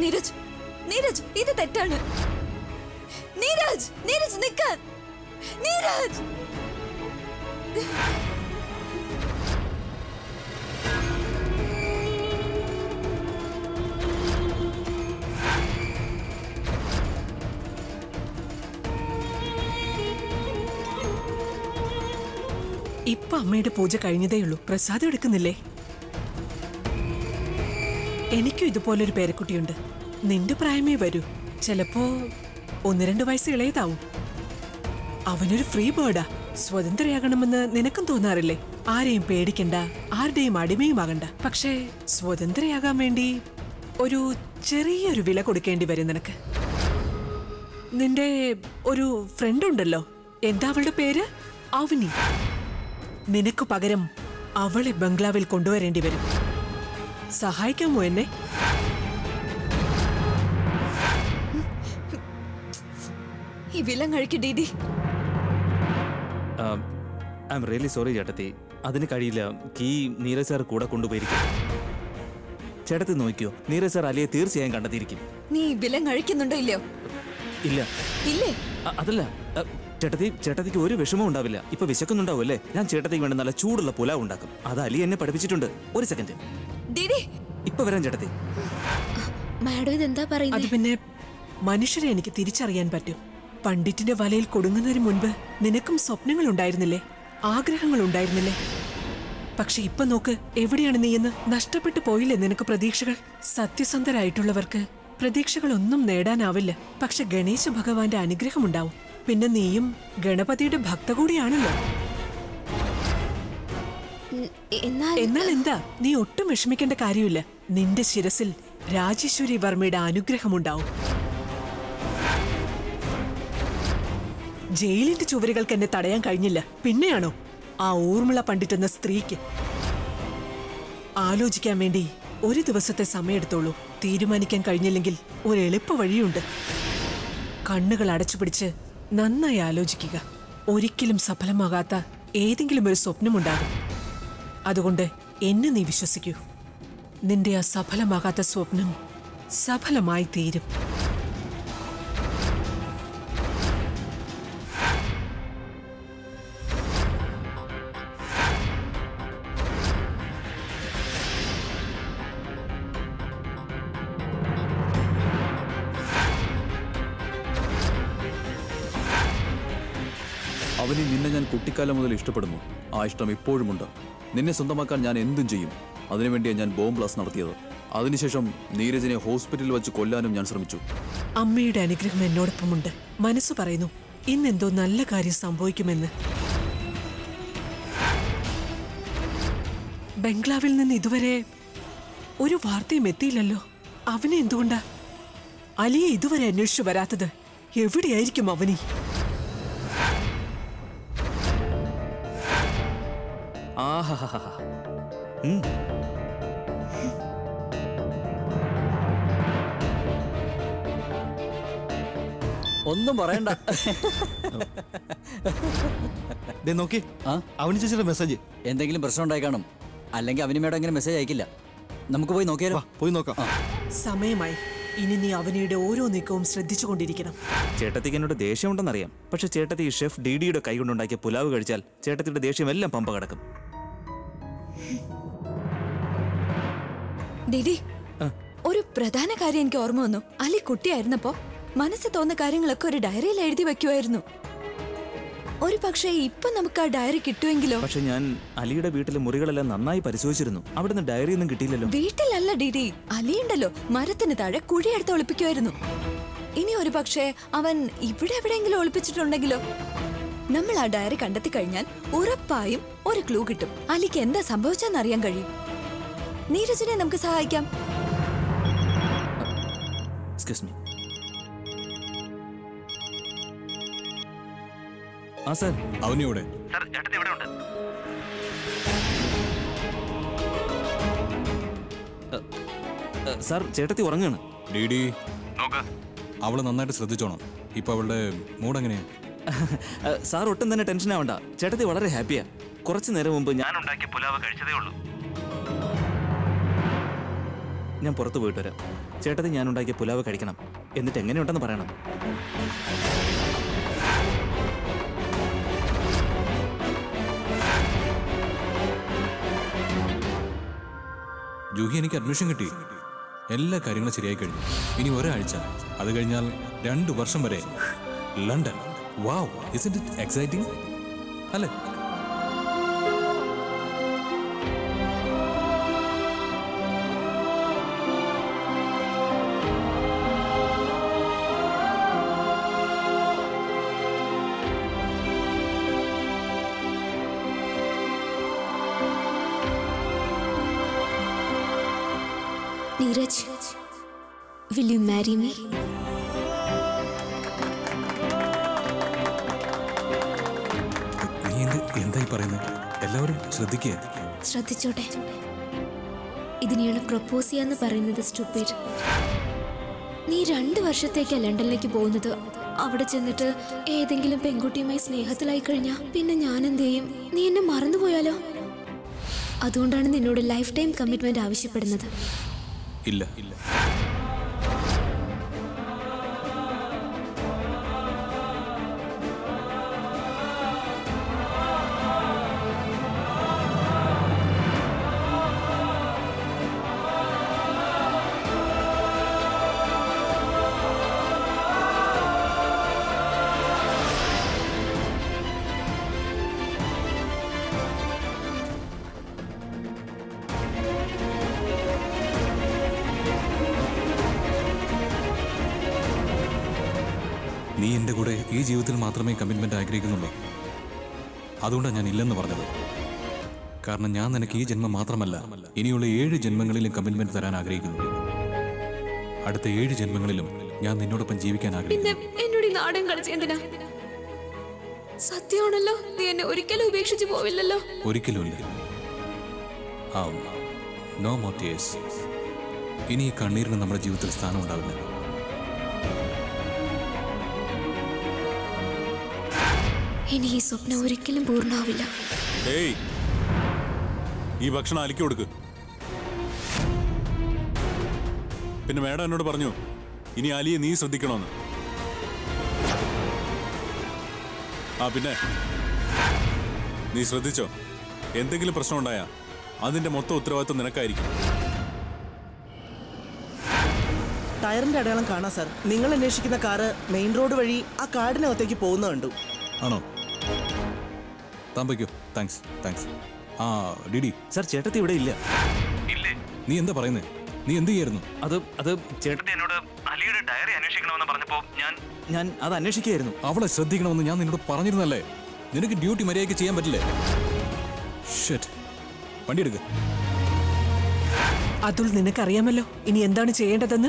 നീരജ് നീരജ് ഇത് തെറ്റാണ് നീരജ് നീരജ് നിക്കാൻ നീരജ് ഇപ്പൊ അമ്മയുടെ പൂജ കഴിഞ്ഞതേയുള്ളൂ പ്രസാദം എടുക്കുന്നില്ലേ എനിക്കും ഇതുപോലൊരു പേരക്കുട്ടിയുണ്ട് നിന്റെ പ്രായമേ വരൂ ചിലപ്പോ ഒന്ന് രണ്ട് വയസ്സ് ഇളയതാവും അവനൊരു ഫ്രീ ബേർഡാ സ്വതന്ത്രയാകണമെന്ന് നിനക്കും തോന്നാറില്ലേ ആരെയും പേടിക്കണ്ട ആരുടെയും അടിമയുമാകണ്ട പക്ഷേ സ്വതന്ത്രയാകാൻ വേണ്ടി ഒരു ചെറിയൊരു വില കൊടുക്കേണ്ടി വരും നിനക്ക് നിന്റെ ഒരു ഫ്രണ്ട് ഉണ്ടല്ലോ എന്താ അവളുടെ പേര് അവനി നിനക്ക് പകരം അവളെ ബംഗ്ലാവിൽ കൊണ്ടുവരേണ്ടി വരും സഹായിക്കാമോ എന്നെ ഈ വിലം കഴിക്ക് DD I'm really sorry ചേട്ടത്തി അതിന് കഴിയില്ല കീ നീരജ് സാർ കൂടെ കൊണ്ടുപോയിരിക്കും ചേട്ടത്തി നോക്കിയോ നീരജ് സാർ അലിയെ തീർച്ചയായും കണ്ടെത്തിയിരിക്കും നീ വിലം കഴിക്കുന്നുണ്ടോ ഇല്ലയോ ഇല്ല ഇല്ലേ അ- അതല്ല അ, ചേട്ടത്തി ചേട്ടത്തിക്ക് ഒരു വിഷമവും ഉണ്ടാവില്ല ഇപ്പൊ വിശക്കുന്നുണ്ടാവും അല്ലേ ഞാൻ ചേട്ടത്തിക്ക് വേണ്ട നല്ല ചൂടുള്ള പുലാവ് ഉണ്ടാക്കും അത് അലി എന്നെ പഠിപ്പിച്ചിട്ടുണ്ട് ഒരു സെക്കൻഡ് ഡീഡി ഇപ്പൊ വരാൻ ചേട്ടത്തി മാഡം ഇതെന്താ അത് പറയുന്നത് പിന്നെ മനുഷ്യരെ എനിക്ക് തിരിച്ചറിയാൻ പറ്റും പണ്ഡിറ്റിന്റെ വലയിൽ കൊടുങ്ങുന്നതിന് മുൻപ് നിനക്കും സ്വപ്നങ്ങൾ ഉണ്ടായിരുന്നില്ലേ ആഗ്രഹങ്ങൾ ഉണ്ടായിരുന്നില്ലേ പക്ഷെ ഇപ്പൊ നോക്ക് എവിടെയാണ് നീയെന്ന് നഷ്ടപ്പെട്ടു പോയില്ലേ നിനക്ക് പ്രതീക്ഷകൾ സത്യസന്ധരായിട്ടുള്ളവർക്ക് പ്രതീക്ഷകളൊന്നും നേടാനാവില്ല പക്ഷെ ഗണേശ ഭഗവാന്റെ അനുഗ്രഹമുണ്ടാവും പിന്നെ നീയും ഗണപതിയുടെ ഭക്ത കൂടിയാണല്ലോ എന്നാൽ എന്നാൽ എന്താ നീ ഒട്ടും വിഷമിക്കേണ്ട കാര്യമില്ല നിന്റെ ശിരസിൽ രാജേശ്വരി വർമ്മയുടെ അനുഗ്രഹമുണ്ടാവും ജയിലിന്റെ ചുവരുകൾക്ക് എന്നെ തടയാൻ കഴിഞ്ഞില്ല പിന്നെയാണോ ആ ഊർമിള പണ്ഡിറ്റ് എന്ന സ്ത്രീക്ക് ആലോചിക്കാൻ വേണ്ടി ഒരു ദിവസത്തെ സമയമെടുത്തോളൂ തീരുമാനിക്കാൻ കഴിഞ്ഞില്ലെങ്കിൽ ഒരു എളുപ്പ വഴിയുണ്ട് കണ്ണുകൾ അടച്ചുപിടിച്ച് നന്നായി ആലോചിക്കുക ഒരിക്കലും സഫലമാകാത്ത ഏതെങ്കിലും ഒരു സ്വപ്നമുണ്ടാകും അതുകൊണ്ട് എന്നെ നീ വിശ്വസിക്കൂ നിന്റെ ആ സഫലമാകാത്ത സ്വപ്നം സഫലമായി തീരും അവനെ നിന്നെ ഞാൻ കുട്ടിക്കാലം മുതൽ ഇഷ്ടപ്പെടുന്നു ആ ഇഷ്ടം ഇപ്പോഴുമുണ്ട് നിന്നെ സ്വന്തമാക്കാൻ ഞാൻ എന്തും ചെയ്യും അതിനുവേണ്ടിയാണ് ഞാൻ ബോംബ് ബ്ലാസ്റ്റ് നടത്തിയത് അതിനുശേഷം നീരജിനെ ഹോസ്പിറ്റലിൽ വെച്ച് കൊല്ലാനും ഞാൻ ശ്രമിച്ചു അമ്മയുടെ അനുഗ്രഹം എന്നോടൊപ്പമുണ്ട് മനസ്സ് പറയുന്നു ഇന്നെന്തോ നല്ല കാര്യം സംഭവിക്കുമെന്ന് ബംഗ്ലാവിൽ നിന്ന് ഇതുവരെ ഒരു വാർത്തയും എത്തിയില്ലല്ലോ അവനെ എന്തുകൊണ്ടാ അലിയെ ഇതുവരെ അന്വേഷിച്ചു വരാത്തത് എവിടെയായിരിക്കും അവനി ആഹാ ഒന്നും പറയണ്ട ദേ നോക്കി ആ അവന് ചേച്ചിയുടെ മെസ്സേജ് എന്തെങ്കിലും പ്രശ്നം ഉണ്ടായി കാണും അല്ലെങ്കിൽ അവന് മേഡം ഇങ്ങനെ മെസ്സേജ് അയക്കില്ല നമുക്ക് പോയി നോക്കിയാലോ വാ പോയി നോക്കാം സമയമായി ഇനി നീ അവനിയുടെ ഓരോ നീക്കവും ശ്രദ്ധിച്ചുകൊണ്ടിരിക്കണം ചേട്ടത്തിക്ക് എന്നോട് ദേഷ്യമുണ്ടെന്നറിയാം പക്ഷെ ചേട്ടത്തി ഈ ഷെഫ് ഡി ഡിയുടെ കൈ കൊണ്ടുണ്ടാക്കിയ പുലാവ് കഴിച്ചാൽ ചേട്ടത്തിയുടെ ദേഷ്യം എല്ലാം പമ്പ കിടക്കും ഡിഡി ഒരു പ്രധാന കാര്യം എനിക്ക് ഓർമ്മ വന്നു അലി കുട്ടിയായിരുന്നപ്പോ മനസ്സിൽ തോന്നുന്ന കാര്യങ്ങളൊക്കെ ഒരു ഡയറിയിൽ എഴുതി വെക്കുമായിരുന്നു ഒരു പക്ഷേ ഇപ്പൊ നമുക്ക് ആ ഡയറി കിട്ടുമെങ്കിലോ പക്ഷെ ഞാൻ അലിയുടെ വീട്ടിലെ മുറികളെല്ലാം നന്നായി പരിശോധിച്ചിരുന്നു അവിടുന്ന് ഡയറി ഒന്നും കിട്ടിയില്ലല്ലോ വീട്ടിലല്ല ഡിഡി അലിയുണ്ടല്ലോ മരത്തിന് താഴെ കുഴിയെടുത്ത് ഒളിപ്പിക്കുമായിരുന്നു ഇനി ഒരു പക്ഷേ അവൻ ഇവിടെ എവിടെയെങ്കിലും ഒളിപ്പിച്ചിട്ടുണ്ടെങ്കിലോ നമ്മൾ ആ ഡയറി കണ്ടെത്തി കഴിഞ്ഞാൽ ഉറപ്പായും ഒരു ക്ലൂ കിട്ടും അലിക്ക് എന്താ സംഭവിച്ചെന്ന് അറിയാൻ കഴിയും നീരജിനെ നമുക്ക് സഹായിക്കാം എക്സ്ക്യൂസ് മീ ആ സാർ അവനിവിടെ സാർ ചേട്ടത്തി ഉറങ്ങാണ് ഡി ഡി അവള് നന്നായിട്ട് ശ്രദ്ധിച്ചോണം ഇപ്പൊ അവളുടെ മൂഡ് എങ്ങനെയാ സാർ ഒട്ടും തന്നെ ടെൻഷൻ ആവണ്ട ചേട്ടത്തി വളരെ ഹാപ്പിയാ കുറച്ചു നേരം മുമ്പ് ഞാൻ ഉണ്ടാക്കിയ പുലാവ് കഴിച്ചതേ ഉള്ളൂ ഞാൻ പുറത്ത് പോയിട്ട് വരാം ചേട്ടത്തി ഞാൻ ഉണ്ടാക്കിയ പുലാവ് കഴിക്കണം എന്നിട്ട് എങ്ങനെയുണ്ടെന്ന് പറയണം ജൂഹി എനിക്ക് അഡ്മിഷൻ കിട്ടി എല്ലാ കാര്യങ്ങളും ശരിയായി കഴിഞ്ഞു ഇനി ഒരാഴ്ച അത് കഴിഞ്ഞാൽ രണ്ട് വർഷം വരെ London wow is it exciting അല്ലേ Neeraj will you marry me നീ എന്ത് എന്തായി പറയുന്നത് എല്ലാവരും ശ്രദ്ധിക്കുക ശ്രദ്ധിച്ചോട്ടെ ഇതിനെയാണ് പ്രപ്പോസ് ചെയ്യാന്ന് പറയുന്നത് സ്റ്റുപ്പിഡ് നീ രണ്ട് വർഷത്തേക്കാ ലണ്ടനിലേക്ക് പോകുന്നത് അവിടെ ചെന്നിട്ട് ഏതെങ്കിലും പെൺകുട്ടിയുമായി സ്നേഹത്തിലായി കഴിഞ്ഞാ പിന്നെ ഞാൻ എന്ത് ചെയ്യും നീ എന്നെ മറന്നുപോയാലോ അതുകൊണ്ടാണ് നിന്നോട് ലൈഫ് ടൈം കമ്മിറ്റ്മെന്റ് ആവശ്യപ്പെടുന്നത് ഇല്ല ഇല്ല നീ എൻ്റെ കൂടെ ഈ ജീവിതത്തിൽ മാത്രമേ കമ്മിറ്റ്മെന്റ് ആഗ്രഹിക്കുന്നുള്ളൂ അതുകൊണ്ടാണ് ഞാൻ ഇല്ലെന്ന് പറഞ്ഞത് കാരണം ഞാൻ നിനക്ക് ഈ ജന്മം മാത്രമല്ല ഇനിയുള്ള ഏഴ് ജന്മങ്ങളിലും കമ്മിറ്റ്മെന്റ് തരാൻ ആഗ്രഹിക്കുന്നു അടുത്ത ഏഴ് ജന്മങ്ങളിലും ഞാൻ നിന്നോടൊപ്പം ജീവിക്കാൻ ആഗ്രഹിക്കുന്നു പിന്നെ എന്നോട് ഈ നാടൻ കളിച്ച എന്തിനാ സത്യമാണല്ലോ നീ എന്നെ ഒരിക്കലും ഉപേക്ഷിച്ചു പോവില്ലല്ലോ ഒരിക്കലുമില്ല ആ നോ മോർ ടീയേഴ്സ് ഇനി ഈ കണ്ണീരിന് നമ്മുടെ ജീവിതത്തിൽ സ്ഥാനം ഉണ്ടാവില്ല ഇനി ഈ സ്വപ്നം ഒരിക്കലും പൂർണ്ണമാവില്ല ഏയ് ഈ ഭക്ഷണം അലിക്കി കൊടുക്ക് പിന്നെ മേഡം എന്നോട് പറഞ്ഞു ഇനി അലിയെ നീ ശ്രദ്ധിക്കണമെന്ന് ആ പിന്നെ നീ ശ്രദ്ധിച്ചോ എന്തെങ്കിലും പ്രശ്നം ഉണ്ടായാ അതിന്റെ മൊത്തം ഉത്തരവാദിത്വം നിനക്കായിരിക്കും ടയറിന്റെ അടയാളം കാണാം സാർ നിങ്ങൾ അന്വേഷിക്കുന്ന കാറ് മെയിൻ റോഡ് വഴി ആ കാടിനകത്തേക്ക് പോകുന്ന കണ്ടു ആണോ താൻ വയ്ക്കോ താങ്ക്സ് താങ്ക്സ് ആ ഡിഡി സാർ ചേട്ടത്തി ഇവിടെ ഇല്ല നീ എന്താ പറയുന്നേ നീ എന്ത് ചെയ്യായിരുന്നു അത് അത് ചേട്ടത്തി എന്നോട് അലിയുടെ ഡയറി അന്വേഷിക്കണമെന്ന് പറഞ്ഞപ്പോ ഞാൻ ഞാൻ അത് അന്വേഷിക്കുകയായിരുന്നു അവളെ ശ്രദ്ധിക്കണമെന്ന് ഞാൻ നിന്നോട് പറഞ്ഞിരുന്നല്ലേ നിനക്ക് ഡ്യൂട്ടി മര്യാദയ്ക്ക് ചെയ്യാൻ പറ്റില്ലേ ഷെറ്റ് വണ്ടി എടുക്ക് അതുൽ നിനക്കറിയാമല്ലോ ഇനി എന്താണ് ചെയ്യേണ്ടതെന്ന്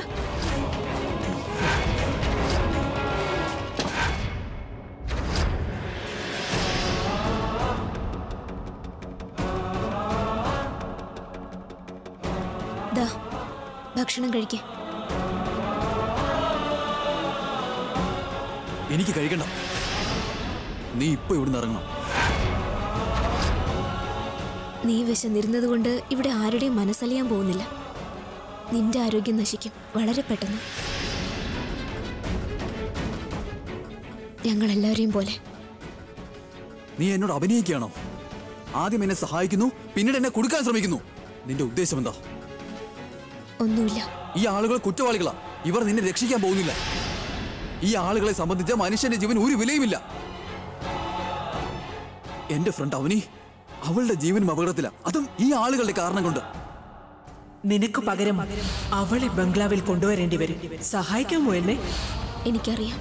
ദാ ഭക്ഷണം കഴിക്കേ എനിക്ക് കഴിക്കണ്ട നീ ഇപ്പൊ ഇവിടുന്ന് ഇറങ്ങണം നീ വിശന്നിരുന്നത് കൊണ്ട് ഇവിടെ ആരുടെയും മനസ്സലിയാൻ പോകുന്നില്ല നിന്റെ ആരോഗ്യം നശിക്കും വളരെ പെട്ടെന്ന് ഞങ്ങളെല്ലാവരെയും പോലെ നീ എന്നോട് അഭിനയിക്കുകയാണോ ആദ്യം എന്നെ സഹായിക്കുന്നു പിന്നീട് എന്നെ കൊടുക്കാൻ ശ്രമിക്കുന്നു നിന്റെ ഉദ്ദേശം എന്താ ഒന്നുമില്ല ഈ ആളുകൾ കുറ്റവാളികളാ ഇവർ നിന്നെ രക്ഷിക്കാൻ പോകുന്നില്ല ഈ ആളുകളെ സംബന്ധിച്ച് മനുഷ്യന്റെ ജീവൻ ഒരു വിലയുമില്ല എന്റെ ഫ്രണ്ട് അവനി അവളുടെ ജീവനും അപകടത്തില അതും ഈ ആളുകളുടെ കാരണം കൊണ്ട് നിനക്ക് പകരം അവളെ ബംഗ്ലാവിൽ കൊണ്ടുവരേണ്ടി വരും സഹായിക്കാമോ എന്നെ എനിക്കറിയാം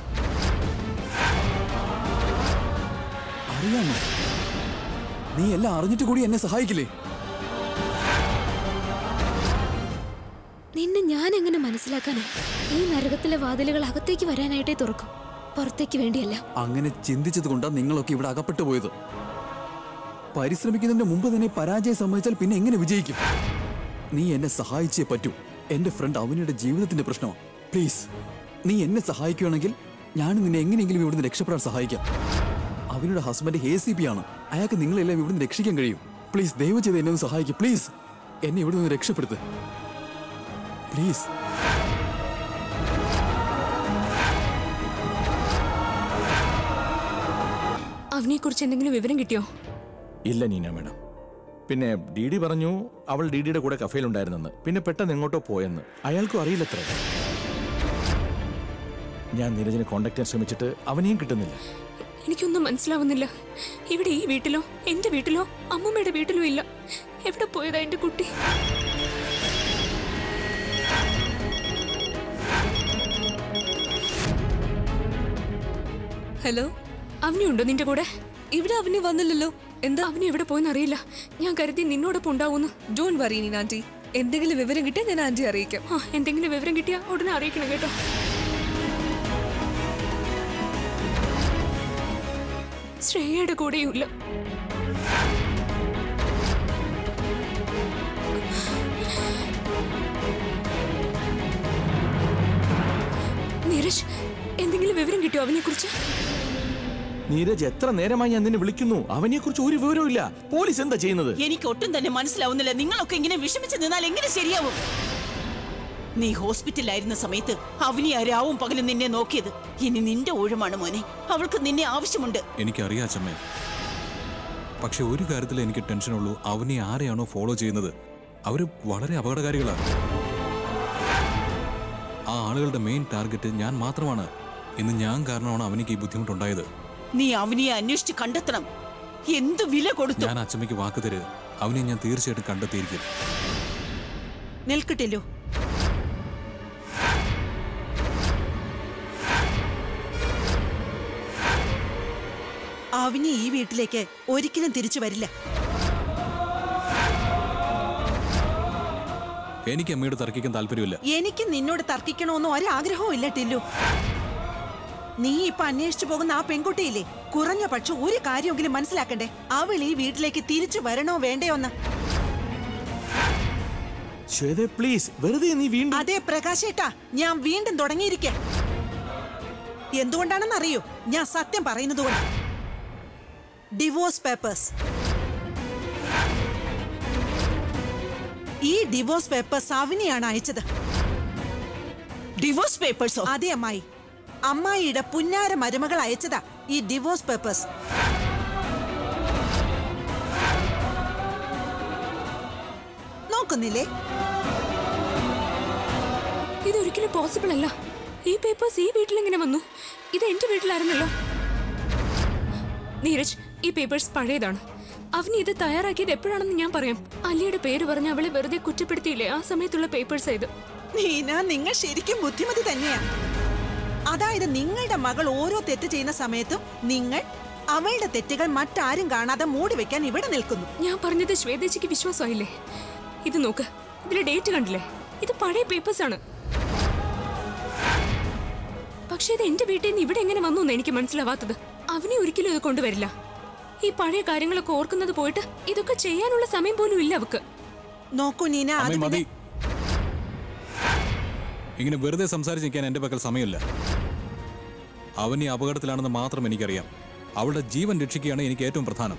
അറിയാമോ നീ എല്ലാം അറിഞ്ഞിട്ട് കൂടി എന്നെ സഹായിക്കില്ലേ നിന്നെ ഞാൻ എങ്ങനെ മനസ്സിലാക്കാനാ ഈ നരകത്തിലെ വാതിലുകൾ അകത്തേക്ക് വരാനായിട്ടേ തുറക്കും പുറത്തേക്ക് വേണ്ടിയല്ല അങ്ങനെ ചിന്തിച്ചത് കൊണ്ടാണ് നിങ്ങളൊക്കെ ഇവിടെ അകപ്പെട്ടു പോയത് പരിശ്രമിക്കുന്നതിന് മുമ്പ് തന്നെ പരാജയം സംഭവിച്ചാൽ പിന്നെ എങ്ങനെ വിജയിക്കും നീ എന്നെ സഹായിച്ചേ പറ്റൂ എന്റെ ഫ്രണ്ട് അവനിയുടെ ജീവിതത്തിന്റെ പ്രശ്നമാണ് പ്ലീസ് നീ എന്നെ സഹായിക്കുകയാണെങ്കിൽ ഞാൻ നിന്നെ എങ്ങനെയെങ്കിലും ഇവിടുന്ന് രക്ഷപ്പെടാൻ സഹായിക്കാം അവനുടെ ഹസ്ബൻഡ് എ സി പി ആണ് അയാൾക്ക് നിങ്ങളെല്ലാം ഇവിടുന്ന് രക്ഷിക്കാൻ കഴിയും പ്ലീസ് ദയവ് ചെയ്ത് എന്നെ ഒന്ന് സഹായിക്കും പ്ലീസ് എന്നെ ഇവിടെ നിന്ന് രക്ഷപ്പെടുത്ത് പ്ലീസ് അവനെ കുറിച്ച് എന്തെങ്കിലും വിവരം കിട്ടിയോ ഇല്ല നീന മേഡം പിന്നെ ഡി ഡി പറഞ്ഞു അവൾ ഡി ഡിയുടെ കൂടെ കഫേയിലുണ്ടായിരുന്നെന്ന് പിന്നെ പെട്ടെന്ന് എങ്ങോട്ടോ പോയെന്ന് അയാൾക്കും അറിയില്ലത്ര ഞാൻ നീരജിനെ കോണ്ടാക്ട് ചെയ്യാൻ ശ്രമിച്ചിട്ട് അവനെയും കിട്ടുന്നില്ല എനിക്കൊന്നും മനസ്സിലാവുന്നില്ല ഇവിടെ ഈ വീട്ടിലോ എന്റെ വീട്ടിലോ അമ്മൂമ്മയുടെ വീട്ടിലോ ഇല്ല എവിടെ പോയതാ എന്റെ കുട്ടി ഹലോ അവനുണ്ടോ നിന്റെ കൂടെ ഇവിടെ അവന് വന്നില്ലല്ലോ എന്താ അവന് എവിടെ പോയെന്ന് അറിയില്ല ഞാൻ കരുതി നിന്നോടൊപ്പം ഉണ്ടാവുന്നു ഡോണ്ട് വറി നീ ആന്റി എന്തെങ്കിലും വിവരം കിട്ടിയാൽ ഞാൻ ആന്റി അറിയിക്കാം ആ എന്തെങ്കിലും വിവരം കിട്ടിയാ ഉടനെ അറിയിക്കണം കേട്ടോ ശ്രേയയുടെ കൂടെയുമില്ല നീരജ് എന്തെങ്കിലും വിവരം കിട്ടിയോ അവനെ കുറിച്ച് നീരജ് എത്ര നേരമായി ഞാൻ നിന്നെ വിളിക്കുന്നു അവനെ കുറിച്ച് ഒരു വിവരവും ഇല്ല പോലീസ് എന്താ ചെയ്യുന്നത് എനിക്ക് ഒട്ടും തന്നെ മനസ്സിലാവുന്നില്ല നിങ്ങളൊക്കെ ഇങ്ങനെ വിഷമിച്ച് നിന്നാൽ എങ്ങനെ ശരിയാവും നീ ഹോസ്പിറ്റലിലായിരുന്ന സമയത്ത് അവനി രാവും പകലും നിന്നെ നോക്കിയത് ഇനി നിന്റെ ഊഴമാണ് മോനെ അവൾക്ക് നിന്നെ ആവശ്യമുണ്ട് എനിക്കറിയാം അച്ഛമ്മേ പക്ഷെ ഒരു കാര്യത്തിൽ എനിക്ക് ടെൻഷനുള്ളൂ അവനെ ആരെയാണോ ഫോളോ ചെയ്യുന്നത് അവര് വളരെ അപകടകാരികളാണ് ആ ആളുകളുടെ മെയിൻ ടാർഗറ്റ് ഞാൻ മാത്രമാണ് ഇന്ന് ഞാൻ കാരണമാണ് അവനിക്ക് ഈ ബുദ്ധിമുട്ടുണ്ടായത് നീ അവനിയെ അന്വേഷിച്ച് കണ്ടെത്തണം എന്ത് വില കൊടുത്തു ഞാൻ അച്ഛമ്മയ്ക്ക് വാക്ക് തരുത് അവനെ ഞാൻ തീർച്ചയായിട്ടും കണ്ടെത്തിയിരിക്കും നിൽക്കട്ടില്ലോ അവനി ഈ വീട്ടിലേക്ക് ഒരിക്കലും തിരിച്ചു വരില്ല എനിക്ക് അമ്മയോട് തർക്കിക്കാൻ താല്പര്യമില്ല എനിക്ക് നിന്നോട് തർക്കിക്കണമെന്ന് ഒരാഗ്രഹവും ഇല്ല ടില്ലു നീ ഇപ്പൊ അന്വേഷിച്ചു പോകുന്ന ആ പെൺകുട്ടിയില്ലേ കുറഞ്ഞ പക്ഷം ഒരു കാര്യമെങ്കിലും മനസ്സിലാക്കണ്ടേ അവൾ ഈ വീട്ടിലേക്ക് തിരിച്ചു വരണോ വേണ്ടയോന്ന് ശ്വേത പ്ലീസ് വെറുതെ നീ വീണ്ടും അതെ പ്രകാശേട്ടാ ഞാൻ വീണ്ടും തുടങ്ങിയിരിക്ക എന്തുകൊണ്ടാണെന്ന് അറിയോ ഞാൻ സത്യം പറയുന്നത് കൊണ്ട് ഡിവോഴ്സ് പേപ്പേഴ്സ് ഈ ഡിവോഴ്സ് പേപ്പേഴ്സ് അവനിയാണ് അയച്ചത് ഡിവോഴ്സ് പേപ്പേഴ്സോ അതെ അമ്മായി അമ്മായിയുടെ പുന്നാര മരുമകൾ അയച്ചതാ ഈ ഡിവോഴ്സ് പേപ്പേഴ്സ് നോക്കുന്നില്ലേ ഇതൊരിക്കലും പോസിബിൾ അല്ല ഈ പേപ്പേഴ്സ് ഈ വീട്ടിലെങ്ങനെ വന്നു ഇത് എന്റെ വീട്ടിലായിരുന്നല്ലോ നീരജ് ഈ പേപ്പേഴ്സ് പഴയതാണ് അവന് ഇത് തയ്യാറാക്കിയത് എപ്പോഴാണെന്ന് ഞാൻ പറയാം അലിയുടെ പേര് പറഞ്ഞ് അവളെ വെറുതെ കുറ്റപ്പെടുത്തിയില്ലേ ആ സമയത്തുള്ള പേപ്പേഴ്സ് ഇത് നീന നിങ്ങൾ ശരിക്കും ബുദ്ധിമതി തന്നെയാ അതായത് നിങ്ങളുടെ മകൾ ഓരോ തെറ്റ് ചെയ്യുന്ന സമയത്തും നിങ്ങൾ അവളുടെ തെറ്റുകൾ മറ്റാരും കാണാതെ മൂടി വെക്കാൻ ഇവിടെ നിൽക്കുന്നു ഞാൻ പറഞ്ഞത് ശ്വേതേച്ചിക്ക് വിശ്വാസമായില്ലേ ഇത് നോക്ക് ഇതിലെ ഡേറ്റ് കണ്ടില്ലേ ഇത് പഴയ പേപ്പേഴ്സ് ആണ് പക്ഷേ ഇത് എന്റെ വീട്ടിൽ നിന്ന് ഇവിടെ എങ്ങനെ വന്നു എന്ന് എനിക്ക് മനസ്സിലാവാത്തത് അവനെ ഒരിക്കലും ഇത് കൊണ്ടുവരില്ല ഈ പഴയ കാര്യങ്ങളൊക്കെ ഓർക്കുന്നത് പോയിട്ട് ഇതൊക്കെ ചെയ്യാനുള്ള സമയം പോലും ഇല്ല അവക്ക് നോക്കൂ നീന അത് അമ്മേ പിന്നെ- മതി ഇങ്ങനെ വെറുതെ സംസാരിച്ച് നിൽക്കാൻ എന്റെ പക്കൽ സമയമില്ല അവൻ ഈ അപകടത്തിലാണെന്ന് മാത്രം എനിക്കറിയാം അവളുടെ ജീവൻ രക്ഷിക്കുകയാണ് എനിക്ക് ഏറ്റവും പ്രധാനം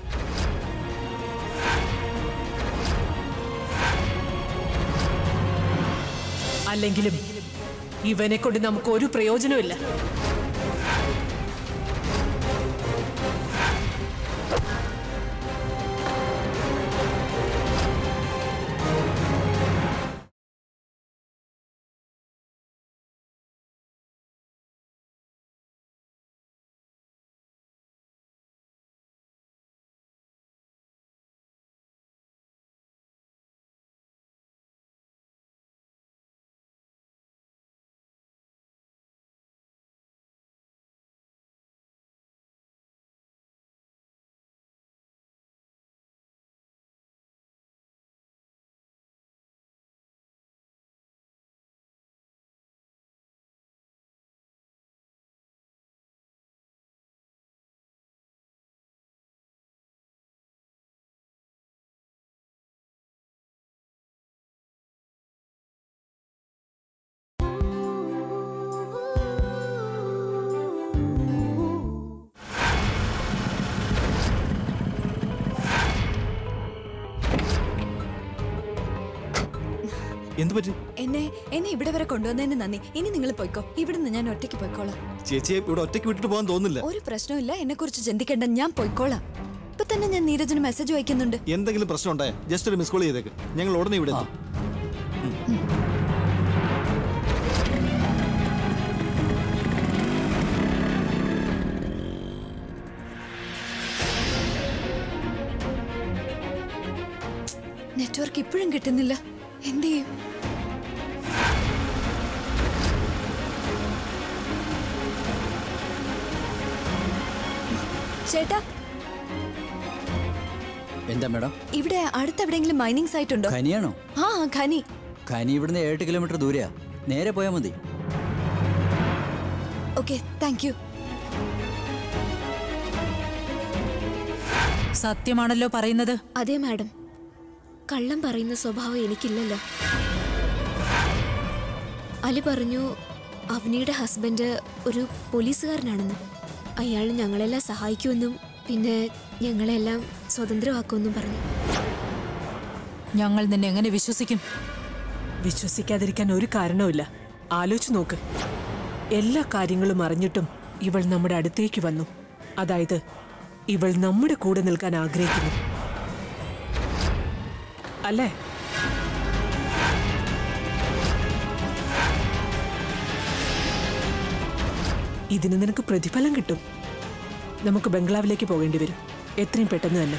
അല്ലെങ്കിലും ഇവനെ കൊണ്ട് നമുക്ക് ഒരു പ്രയോജനമില്ല എന്ത് പറ്റി എന്നെ എന്നെ ഇവിടെ വരെ കൊണ്ടുവന്നതിന് നന്ദി ഇനി നിങ്ങൾ പോയിക്കോ ഇവിടുന്ന് ഞാൻ ഒറ്റയ്ക്ക് പോയിക്കോളാം ചേച്ചിയെ ഇവിടെ ഒറ്റയ്ക്ക് വിട്ടിട്ട് പോകാൻ തോന്നുന്നില്ല ഒരു പ്രശ്നമില്ല എന്നെ കുറിച്ച് ചിന്തിക്കേണ്ട ഞാൻ പോയിക്കോളാം ഇപ്പൊ തന്നെ ഞാൻ നീരജിന് മെസ്സേജ് വായിക്കുന്നുണ്ട് എന്തെങ്കിലും പ്രശ്നം ഉണ്ടായ ജസ്റ്റ് ഒരു മിസ് കോൾ ചെയ്തേക്ക് ഞങ്ങൾ ഉടനെ ഇവിടെ എത്തും നെറ്റ്വർക്ക് ഇപ്പോഴും കിട്ടുന്നില്ല എന്ത് ചെയ്യും ചേട്ടാ എന്താ മേഡം ഇവിടെ അടുത്തെവിടെയെങ്കിലും മൈനിങ് സൈറ്റ് ഉണ്ടോ ഖനിയാണോ ആ ഖനി ഖനി ഇവിടുന്ന് ഏഴ് കിലോമീറ്റർ ദൂരെയാ നേരെ പോയാൽ മതി ഓക്കെ താങ്ക് യു സത്യമാണല്ലോ പറയുന്നത് അതെ മാഡം കള്ളം പറയുന്ന സ്വഭാവം എനിക്കില്ലല്ലോ അലി പറഞ്ഞു അവനിയുടെ ഹസ്ബൻഡ് ഒരു പോലീസുകാരനാണെന്ന് അയാൾ ഞങ്ങളെല്ലാം സഹായിക്കുമെന്നും പിന്നെ ഞങ്ങളെല്ലാം സ്വതന്ത്രമാക്കുമെന്നും പറഞ്ഞു ഞങ്ങൾ നിന്നെ എങ്ങനെ വിശ്വസിക്കും വിശ്വസിക്കാതിരിക്കാൻ ഒരു കാരണവുമില്ല ആലോചിച്ച് നോക്ക് എല്ലാ കാര്യങ്ങളും അറിഞ്ഞിട്ടും ഇവൾ നമ്മുടെ അടുത്തേക്ക് വന്നു അതായത് ഇവൾ നമ്മുടെ കൂടെ നിൽക്കാൻ ആഗ്രഹിക്കുന്നു അല്ലേ ഇതിന് നിനക്ക് പ്രതിഫലം കിട്ടും നമുക്ക് ബംഗ്ലാവിലേക്ക് പോകേണ്ടി വരും എത്രയും പെട്ടെന്ന് തന്നെ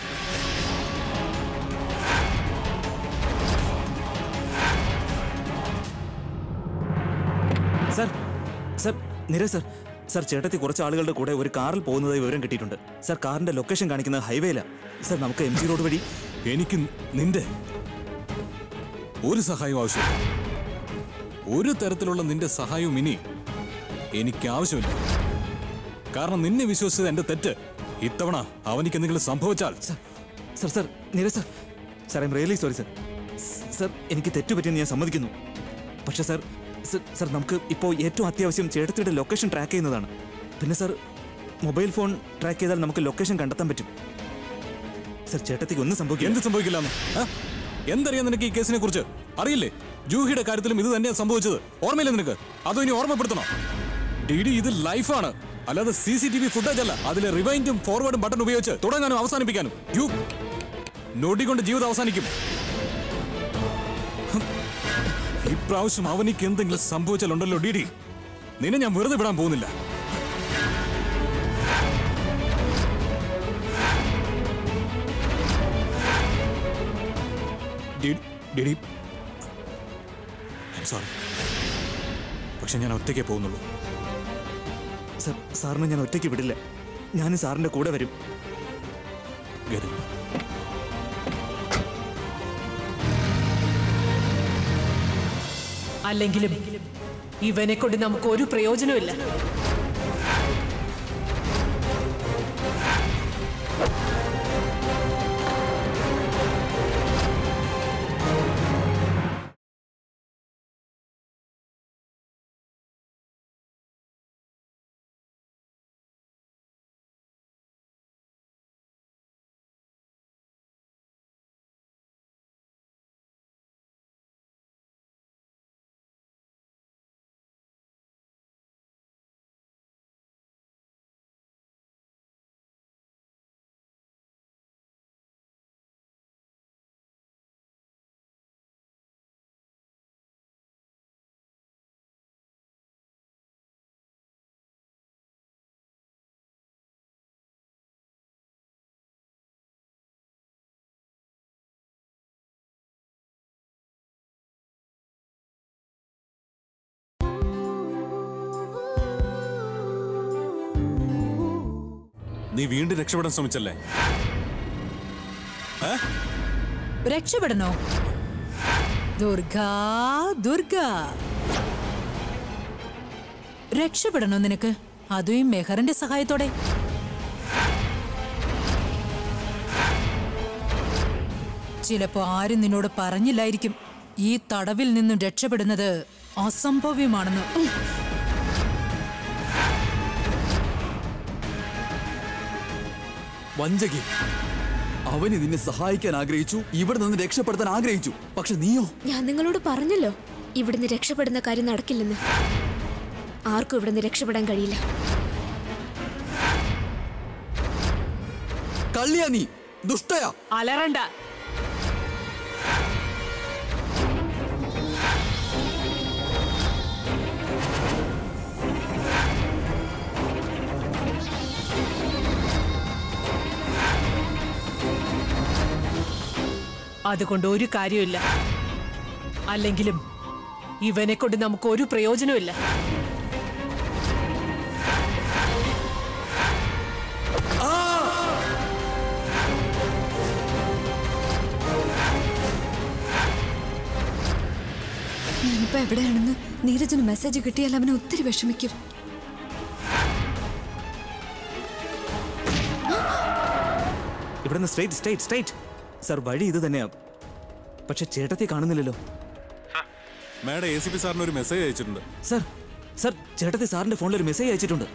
സർ സർ നിര സർ സർ ചേട്ടത്തി കുറച്ച് ആളുകളുടെ കൂടെ ഒരു കാറിൽ പോകുന്നതായി വിവരം കിട്ടിയിട്ടുണ്ട് സർ കാറിന്റെ ലൊക്കേഷൻ കാണിക്കുന്നത് ഹൈവേയിലാണ് സർ നമുക്ക് എം ജി റോഡ് വഴി എനിക്ക് നിന്റെ ഒരു സഹായവും ആവശ്യമില്ല ഒരു തരത്തിലുള്ള നിന്റെ സഹായവും ഇനി എനിക്ക് ആവശ്യമില്ല കാരണം നിന്നെ വിശ്വസിച്ചത് എന്റെ തെറ്റ് ഇത്തവണ അവനിക്ക് എന്തെങ്കിലും സംഭവിച്ചാൽ സർ സർ നിര sir sir I'm really sorry sir sir എനിക്ക് തെറ്റുപറ്റിയെന്ന് ഞാൻ സമ്മതിക്കുന്നു പക്ഷേ സർ സർ സർ നമുക്ക് ഇപ്പോൾ ഏറ്റവും അത്യാവശ്യം ചേട്ടത്തിയുടെ ലൊക്കേഷൻ ട്രാക്ക് ചെയ്യുന്നതാണ് പിന്നെ സർ മൊബൈൽ ഫോൺ ട്രാക്ക് ചെയ്താൽ നമുക്ക് ലൊക്കേഷൻ കണ്ടെത്താൻ പറ്റും സർ ചേട്ടത്തിക്ക് ഒന്നും സംഭവിക്കും എന്ത് സംഭവിക്കില്ല എന്തറിയാം നിനക്ക് ഈ കേസിനെ കുറിച്ച് അറിയില്ലേ ജൂഹിയുടെ കാര്യത്തിലും ഇത് തന്നെയാണ് സംഭവിച്ചത് ഓർമ്മയില്ല നിനക്ക് അതോ ഇനി ഓർമ്മപ്പെടുത്തണോ ഡി ഡി ഇത് ലൈഫാണ് അല്ലാതെ C C T V footage അല്ല അതിലെ റിവൈൻഡും ഫോർവേഡും ബട്ടൺ ഉപയോഗിച്ച് തുടങ്ങാനും അവസാനിപ്പിക്കാനും യു നോട്ടി കൊണ്ട് ജീവിതം അവസാനിക്കും ഹും. ഇപ്രാവശ്യം അവനിക്ക് എന്തെങ്കിലും സംഭവിച്ചാലുണ്ടല്ലോ ഡി ഡി നിന്നെ ഞാൻ വെറുതെ വിടാൻ പോകുന്നില്ല ഡിഡി സോറി പക്ഷെ ഞാൻ ഒറ്റയ്ക്കേ പോകുന്നുള്ളൂ സർ സാറിനെ ഞാൻ ഒറ്റയ്ക്ക് വിടില്ല ഞാനും സാറിന്റെ കൂടെ വരും ഗതി അല്ലെങ്കിലും ഇവനെ കൊണ്ട് നമുക്ക് ഒരു പ്രയോജനമില്ല നീ വീണ്ടും രക്ഷപ്പെടാൻ ശ്രമിച്ചല്ലേ ഏ? രക്ഷപ്പെടണോ ദുർഗ ദുർഗ രക്ഷപ്പെടണോ നിനക്ക് അതും ഈ മെഹറിന്റെ സഹായത്തോടെ ചിലപ്പോ ആരും നിന്നോട് പറഞ്ഞില്ലായിരിക്കും ഈ തടവിൽ നിന്നും രക്ഷപ്പെടുന്നത് അസംഭവ്യമാണെന്ന് ഉം. വഞ്ചകി അവന് നിന്നെ സഹായിക്കാൻ ആഗ്രഹിച്ചു ഇവിടെ നിന്ന് രക്ഷപ്പെടുത്താൻ ആഗ്രഹിച്ചു പക്ഷെ നീയോ ഞാൻ നിങ്ങളോട് പറഞ്ഞല്ലോ ഇവിടുന്ന് രക്ഷപ്പെടുന്ന കാര്യം നടക്കില്ലെന്ന് ആർക്കും ഇവിടുന്ന് രക്ഷപ്പെടാൻ കഴിയില്ല കള്ളിയാ നീ ദുഷ്ടയാ അലറണ്ട അതുകൊണ്ട് ഒരു കാര്യമില്ല അല്ലെങ്കിലും ഇവനെ കൊണ്ട് നമുക്ക് ഒരു പ്രയോജനമില്ല ഞാനിപ്പോ എവിടെയാണെന്ന് നീരജിന് മെസ്സേജ് കിട്ടിയാൽ അവനെ ഒത്തിരി വിഷമിക്കും ഇവിടുന്ന് സ്ട്രേറ്റ് സ്ട്രേറ്റ് സ്ട്രേറ്റ് സർ വഴി ഇത് തന്നെയാ പക്ഷെ ചേട്ടത്തെ കാണുന്നില്ലല്ലോ മാഡം എ സി പി സാറിന് ഒരു മെസ്സേജ് അയച്ചിട്ടുണ്ട് സർ സർ ചേട്ടത്തെ സാറിന്റെ ഫോണിൽ ഒരു മെസ്സേജ് അയച്ചിട്ടുണ്ട്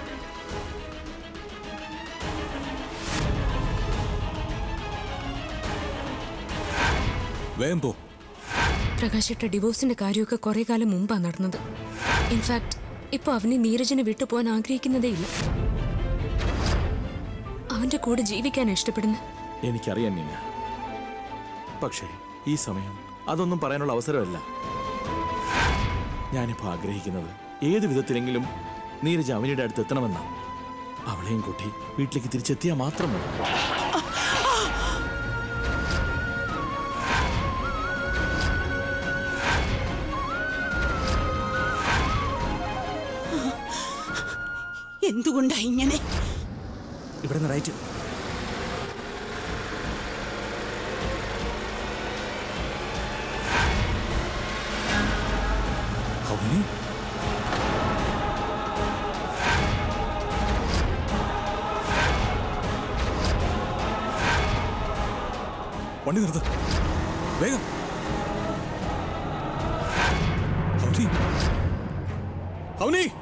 വേഗം പോ പ്രകാശിട്ട ഡിവോഴ്സിന്റെ കാര്യമൊക്കെ കുറെ കാലം മുമ്പാ നടന്നത് ഇൻഫാക്ട് ഇപ്പൊ അവനെ നീരജിനെ വിട്ടുപോകാൻ ആഗ്രഹിക്കുന്നതേ ഇല്ല അവന്റെ കൂടെ ജീവിക്കാൻ ഇഷ്ടപ്പെടുന്നു എനിക്കറിയാം നീന പക്ഷേ ഈ സമയം അതൊന്നും പറയാനുള്ള അവസരമല്ല ഞാനിപ്പോ ആഗ്രഹിക്കുന്നത് ഏത് വിധത്തിലെങ്കിലും നീരജ് അവനിയുടെ അടുത്ത് എത്തണമെന്നാ അവളെയും കൂട്ടി വീട്ടിലേക്ക് തിരിച്ചെത്തിയാൽ മാത്രം മതി എന്തുകൊണ്ടാ ഇങ്ങനെ ഇവിടുന്ന് റൈറ്റ് അവനി വണ്ടി നിർത്ത് വേഗം അവനി അവനി